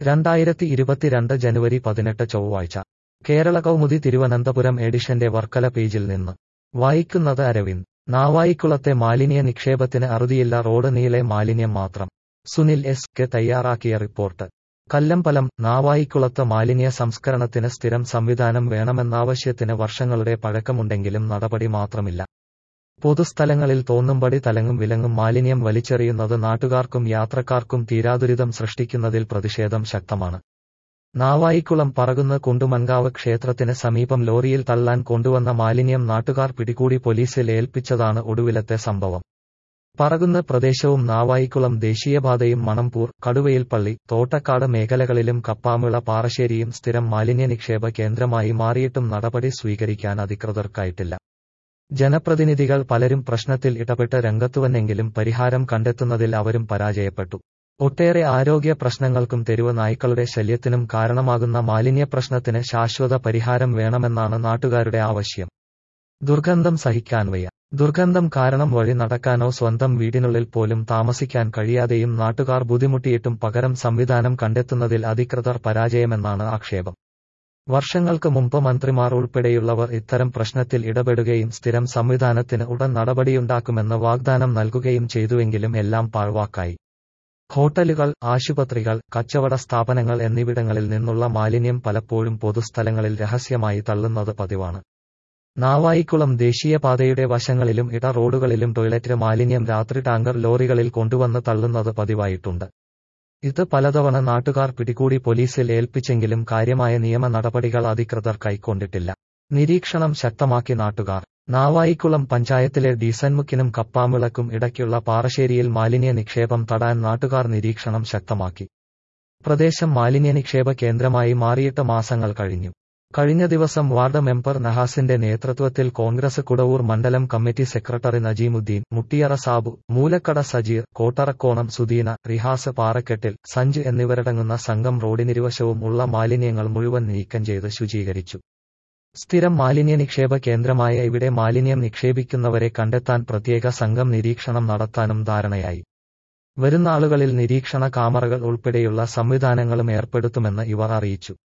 രണ്ടായിരത്തി ഇരുപത്തിരണ്ട് ജനുവരി പതിനെട്ട് ചൊവ്വാഴ്ച കേരള കൗമുദി തിരുവനന്തപുരം എഡിഷന്റെ വർക്കല പേജിൽ നിന്ന് വായിക്കുന്നത് അരവിന്ദ് നാവായിക്കുളത്തെ മാലിന്യ നിക്ഷേപത്തിന് അറുതിയില്ല റോഡ് നീളെ മാലിന്യം മാത്രം സുനിൽ എസ് കെ തയ്യാറാക്കിയ റിപ്പോർട്ട് കല്ലമ്പലം നാവായിക്കുളത്ത് മാലിന്യ സംസ്കരണത്തിന് സ്ഥിരം സംവിധാനം വേണമെന്നാവശ്യത്തിന് വർഷങ്ങളുടെ പഴക്കമുണ്ടെങ്കിലും നടപടി മാത്രമില്ല പൊതുസ്ഥലങ്ങളിൽ തോന്നുംപടി തലങ്ങും വിലങ്ങും മാലിന്യം വലിച്ചെറിയുന്നത് നാട്ടുകാർക്കും യാത്രക്കാർക്കും തീരാദുരിതം സൃഷ്ടിക്കുന്നതിൽ പ്രതിഷേധം ശക്തമാണ് നാവായിക്കുളം പറകുന്ന കുണ്ടുമൻകാവ് ക്ഷേത്രത്തിന് സമീപം ലോറിയിൽ തള്ളാൻ കൊണ്ടുവന്ന മാലിന്യം നാട്ടുകാർ പിടികൂടി പോലീസിൽ ഏൽപ്പിച്ചതാണ് ഒടുവിലത്തെ സംഭവം പറകുന്ന പ്രദേശവും നാവായിക്കുളം ദേശീയപാതയും മണമ്പൂർ കടുവയിൽപ്പള്ളി തോട്ടക്കാട് മേഖലകളിലും കപ്പാമിള പാറശ്ശേരിയും സ്ഥിരം മാലിന്യ നിക്ഷേപ കേന്ദ്രമായി മാറിയിട്ടും നടപടി സ്വീകരിക്കാൻ അധികൃതർക്കായിട്ടില്ല ജനപ്രതിനിധികൾ പലരും പ്രശ്നത്തിൽ ഇടപെട്ട് രംഗത്തുവന്നെങ്കിലും പരിഹാരം കണ്ടെത്തുന്നതിൽ അവരും പരാജയപ്പെട്ടു ഒട്ടേറെ ആരോഗ്യ പ്രശ്നങ്ങൾക്കും തെരുവ് നായ്ക്കളുടെ ശല്യത്തിനും കാരണമാകുന്ന മാലിന്യ പ്രശ്നത്തിന് ശാശ്വത പരിഹാരം വേണമെന്നാണ് നാട്ടുകാരുടെ ആവശ്യം ദുർഗന്ധം സഹിക്കാൻ വയ്യ ദുർഗന്ധം കാരണം വഴി നടക്കാനോ സ്വന്തം വീടിനുള്ളിൽ പോലും താമസിക്കാൻ കഴിയാതെയും നാട്ടുകാർ ബുദ്ധിമുട്ടിയിട്ടും പകരം സംവിധാനം കണ്ടെത്തുന്നതിൽ അധികൃതർ പരാജയമെന്നാണ് ആക്ഷേപം വർഷങ്ങൾക്ക് മുമ്പ് മന്ത്രിമാർ ഉൾപ്പെടെയുള്ളവർ ഇത്തരം പ്രശ്നത്തിൽ ഇടപെടുകയും സ്ഥിരം സംവിധാനത്തിന് ഉടൻ നടപടിയുണ്ടാക്കുമെന്ന് വാഗ്ദാനം നൽകുകയും ചെയ്തുവെങ്കിലും എല്ലാം പാഴ്വാക്കായി ഹോട്ടലുകൾ ആശുപത്രികൾ കച്ചവട സ്ഥാപനങ്ങൾ എന്നിവിടങ്ങളിൽ നിന്നുള്ള മാലിന്യം പലപ്പോഴും പൊതുസ്ഥലങ്ങളിൽ രഹസ്യമായി തള്ളുന്നത് പതിവാണ് നാവായിക്കുളം ദേശീയപാതയുടെ വശങ്ങളിലും ഇട റോഡുകളിലും ടോയ്ലറ്റ് മാലിന്യം രാത്രി ടാങ്കർ ലോറികളിൽ കൊണ്ടുവന്ന് തള്ളുന്നത് പതിവായിട്ടുണ്ട് ഇത് പലതവണ നാട്ടുകാർ പിടികൂടി പോലീസിൽ ഏൽപ്പിച്ചെങ്കിലും കാര്യമായ നിയമ നടപടികൾ അധികൃതർ കൈക്കൊണ്ടിട്ടില്ല നിരീക്ഷണം ശക്തമാക്കി നാട്ടുകാർ നാവായിക്കുളം പഞ്ചായത്തിലെ ഡീസൻമുക്കിനും കപ്പാമിളക്കും ഇടയ്ക്കുള്ള പാറശ്ശേരിയിൽ മാലിന്യ നിക്ഷേപം തടാൻ നാട്ടുകാർ നിരീക്ഷണം ശക്തമാക്കി പ്രദേശം മാലിന്യ നിക്ഷേപ കേന്ദ്രമായി മാറിയിട്ട് മാസങ്ങൾ കഴിഞ്ഞു കഴിഞ്ഞ ദിവസം വാർഡ് മെമ്പർ നഹാസിന്റെ നേതൃത്വത്തിൽ കോൺഗ്രസ് കുടവൂർ മണ്ഡലം കമ്മിറ്റി സെക്രട്ടറി നജീമുദ്ദീൻ മുട്ടിയറ സാബു മൂലക്കട സജീർ കോട്ടറക്കോണം സുദീന റിഹാസ് പാറക്കെട്ടിൽ സഞ്ജു എന്നിവരടങ്ങുന്ന സംഘം റോഡിനിരുവശവും ഉള്ള മാലിന്യങ്ങൾ മുഴുവൻ നീക്കം ചെയ്ത് ശുചീകരിച്ചു സ്ഥിരം മാലിന്യ നിക്ഷേപ കേന്ദ്രമായ ഇവിടെ മാലിന്യം നിക്ഷേപിക്കുന്നവരെ കണ്ടെത്താൻ പ്രത്യേക സംഘം നിരീക്ഷണം നടത്താനും ധാരണയായി വരുന്ന ആളുകളിൽ നിരീക്ഷണ കാമറകൾ ഉൾപ്പെടെയുള്ള സംവിധാനങ്ങളും ഏർപ്പെടുത്തുമെന്ന് ഇവർ അറിയിച്ചു